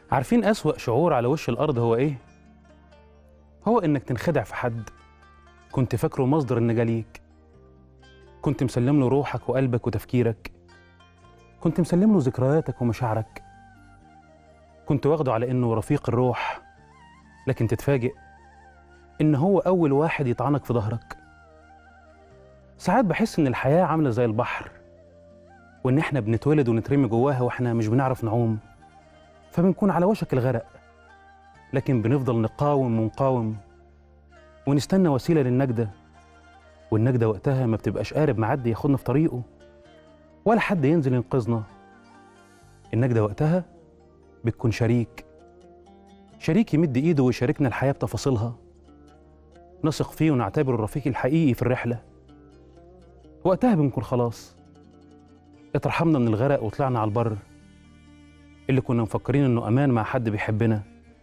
عارفين أسوأ شعور على وش الأرض هو إيه؟ هو إنك تنخدع في حد كنت فاكره مصدر النجاة ليك كنت مسلم له روحك وقلبك وتفكيرك كنت مسلم له ذكرياتك ومشاعرك كنت واخده على إنه رفيق الروح لكن تتفاجئ إن هو أول واحد يطعنك في ظهرك ساعات بحس إن الحياة عاملة زي البحر وإن إحنا بنتولد ونترمي جواها وإحنا مش بنعرف نعوم فبنكون على وشك الغرق لكن بنفضل نقاوم ونقاوم ونستنى وسيلة للنجدة والنجدة وقتها ما بتبقاش قارب معدي ياخدنا في طريقه ولا حد ينزل ينقذنا النجدة وقتها بتكون شريك شريك يمد ايده ويشاركنا الحياة بتفاصيلها نثق فيه ونعتبره الرفيق الحقيقي في الرحلة وقتها بنكون خلاص اترحمنا من الغرق وطلعنا على البر اللي كنا مفكرين انه امان مع حد بيحبنا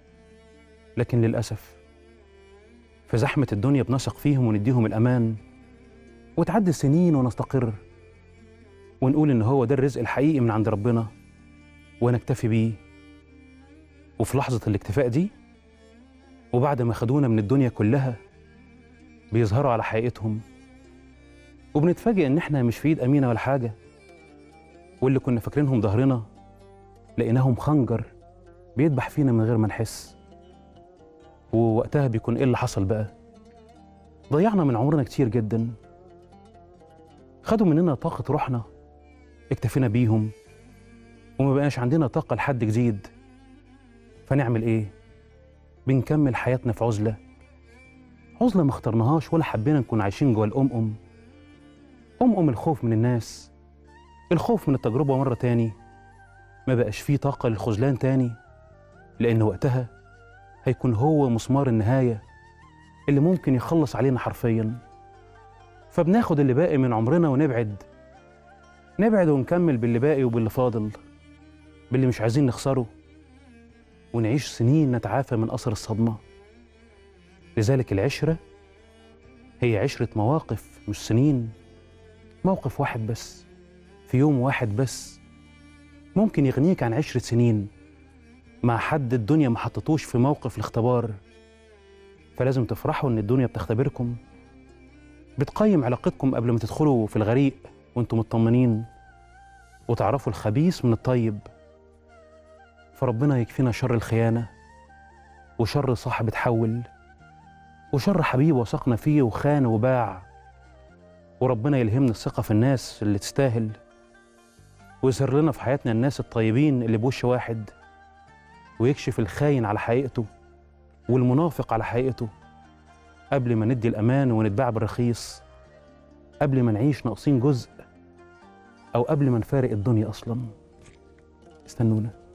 لكن للاسف في زحمه الدنيا بنثق فيهم ونديهم الامان وتعدي السنين ونستقر ونقول ان هو ده الرزق الحقيقي من عند ربنا ونكتفي بيه وفي لحظه الاكتفاء دي وبعد ما خدونا من الدنيا كلها بيظهروا على حقيقتهم وبنتفاجئ ان احنا مش في ايد امينه ولا حاجه واللي كنا فاكرينهم ظهرنا لقيناهم خنجر بيدبح فينا من غير ما نحس ووقتها بيكون ايه اللي حصل بقى ضيعنا من عمرنا كتير جدا خدوا مننا طاقة روحنا اكتفينا بيهم وما بقاش عندنا طاقة لحد جديد فنعمل ايه بنكمل حياتنا في عزلة عزلة ما اخترناهاش ولا حبينا نكون عايشين جوه الأم أم أم أم الخوف من الناس الخوف من التجربة مرة تاني ما بقاش فيه طاقة للخذلان تاني لأن وقتها هيكون هو مسمار النهاية اللي ممكن يخلص علينا حرفيا فبناخد اللي باقي من عمرنا ونبعد نبعد ونكمل باللي باقي وباللي فاضل باللي مش عايزين نخسره ونعيش سنين نتعافى من أثر الصدمة لذلك العشرة هي عشرة مواقف مش سنين موقف واحد بس في يوم واحد بس ممكن يغنيك عن عشرة سنين مع حد الدنيا ما حطتوش في موقف الاختبار فلازم تفرحوا ان الدنيا بتختبركم بتقيم علاقتكم قبل ما تدخلوا في الغريق وانتم مطمنين وتعرفوا الخبيث من الطيب فربنا يكفينا شر الخيانة وشر صاحب اتحول وشر حبيب وثقنا فيه وخان وباع وربنا يلهمنا الثقة في الناس اللي تستاهل ويظهر لنا في حياتنا الناس الطيبين اللي بوش واحد ويكشف الخاين على حقيقته والمنافق على حقيقته قبل ما ندي الأمان ونتباع بالرخيص قبل ما نعيش ناقصين جزء أو قبل ما نفارق الدنيا أصلا استنونا